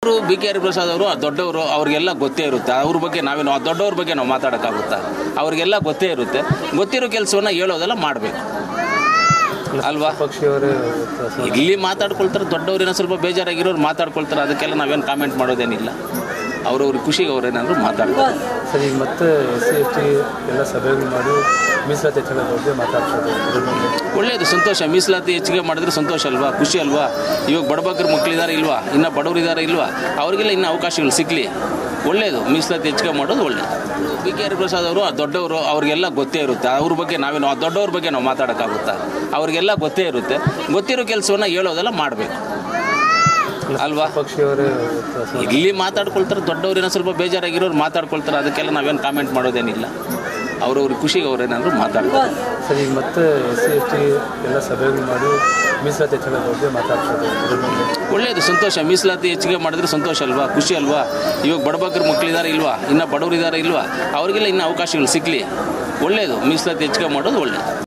ಅವರು B K Hariprasad ಅವರು ದೊಡ್ಡವರು ಅವ್ರಿಗೆಲ್ಲ ಗೊತ್ತೇ ಇರುತ್ತೆ ಅವ್ರ ಬಗ್ಗೆ ನಾವೇನು ಆ ದೊಡ್ಡವ್ರ ಬಗ್ಗೆ ನಾವು ಮಾತಾಡೋಕ್ಕಾಗುತ್ತಾ ಅವ್ರಿಗೆಲ್ಲ ಗೊತ್ತೇ ಇರುತ್ತೆ ಗೊತ್ತಿರೋ ಕೆಲಸವನ್ನ ಹೇಳೋದೆಲ್ಲ ಮಾಡಬೇಕು ಅಲ್ವಾ ಪಕ್ಷಿಯವರೇ ಇಲ್ಲಿ ಮಾತಾಡ್ಕೊಳ್ತಾರೆ ದೊಡ್ಡವ್ರೇನೋ ಸ್ವಲ್ಪ ಬೇಜಾರಾಗಿರೋರು ಮಾತಾಡ್ಕೊಳ್ತಾರೆ ಅದಕ್ಕೆಲ್ಲ ನಾವೇನು ಕಾಮೆಂಟ್ ಮಾಡೋದೇನಿಲ್ಲ ಅವ್ರವ್ರ ಖುಷಿಗೆ ಅವ್ರೇನಾದ್ರು ಮಾತಾಡ್ತಾರೆ ಸರ್ ಈಗ ಮತ್ತೆ ಎಸ್ ಸಿ ಎಸ್ ಟಿ ಎಲ್ಲ ಸಭೆಗಳು ಮಾಡಿ ಮೀಸಲಾತಿ ಹೆಚ್ಚಳ ಬಗ್ಗೆ ಮಾತಾಡ್ತಾರೆ ಅದ್ರ ಬಗ್ಗೆ ಒಳ್ಳೆಯದು ಸಂತೋಷ ಮೀಸಲಾತಿ ಹೆಚ್ಚಿಗೆ ಮಾಡಿದ್ರೆ ಸಂತೋಷ ಅಲ್ವಾ ಖುಷಿ ಅಲ್ವಾ ಇವಾಗ ಬಡಬಗ್ರ ಮಕ್ಕಳಿದ್ದಾರೆ ಇಲ್ವಾ ಇನ್ನು ಬಡವರು ಇದ್ದಾರೆ ಇಲ್ವಾ ಅವರಿಗೆಲ್ಲ ಇನ್ನೂ ಅವಕಾಶಗಳು ಸಿಗಲಿ ಒಳ್ಳೆಯದು ಮೀಸಲಾತಿ ಹೆಚ್ಚಿಗೆ ಮಾಡೋದು ಒಳ್ಳೆಯದು ಬಿ ಕೆ ಹರಿಪ್ರಸಾದ್ ಅವರು ದೊಡ್ಡವರು ಅವ್ರಿಗೆಲ್ಲ ಗೊತ್ತೇ ಇರುತ್ತೆ ಅವ್ರ ಬಗ್ಗೆ ನಾವೇನು ಆ ದೊಡ್ಡವ್ರ ಬಗ್ಗೆ ನಾವು ಮಾತಾಡೋಕ್ಕಾಗುತ್ತಾ ಅವ್ರಿಗೆಲ್ಲ ಗೊತ್ತೇ ಇರುತ್ತೆ ಗೊತ್ತಿರೋ ಕೆಲಸವನ್ನ ಹೇಳೋದೆಲ್ಲ ಮಾಡಬೇಕು ಅಲ್ವಾ ಪಕ್ಷಿಯವರೇ ಇಲ್ಲಿ ಮಾತಾಡ್ಕೊಳ್ತಾರೆ ದೊಡ್ಡವ್ರೇನೋ ಸ್ವಲ್ಪ ಬೇಜಾರಾಗಿರೋರು ಮಾತಾಡ್ಕೊಳ್ತಾರೆ ಅದಕ್ಕೆಲ್ಲ ನಾವೇನು ಕಾಮೆಂಟ್ ಮಾಡೋದೇನಿಲ್ಲ ಅವ್ರವ್ರ ಖುಷಿಗೆ ಅವ್ರೇನಾದ್ರು ಮಾತಾಡ್ತಾರೆ ಸರ್ ಈಗ ಮತ್ತೆ ಎಸ್ ಸಿ ಎಸ್ ಟಿ ಎಲ್ಲ ಸಭೆಗಳು ಮಾಡಿ ಮೀಸಲಾತಿ ಹೆಚ್ಚಳ ಬಗ್ಗೆ ಮಾತಾಡ್ತಾರೆ ಅದ್ರ ಬಗ್ಗೆ ಒಳ್ಳೆಯದು ಸಂತೋಷ ಮೀಸಲಾತಿ ಹೆಚ್ಚಿಗೆ ಮಾಡಿದ್ರೆ ಸಂತೋಷ ಅಲ್ವಾ ಖುಷಿ ಅಲ್ವಾ ಇವಾಗ ಬಡಬಗ್ರ ಮಕ್ಕಳಿದ್ದಾರೆ ಇಲ್ವಾ ಇನ್ನು ಬಡವರು ಇದ್ದಾರೆ ಇಲ್ವಾ ಅವರಿಗೆಲ್ಲ ಇನ್ನೂ ಅವಕಾಶಗಳು ಸಿಗಲಿ ಒಳ್ಳೆಯದು ಮೀಸಲಾತಿ ಹೆಚ್ಚಿಗೆ ಮಾಡೋದು ಒಳ್ಳೆಯದು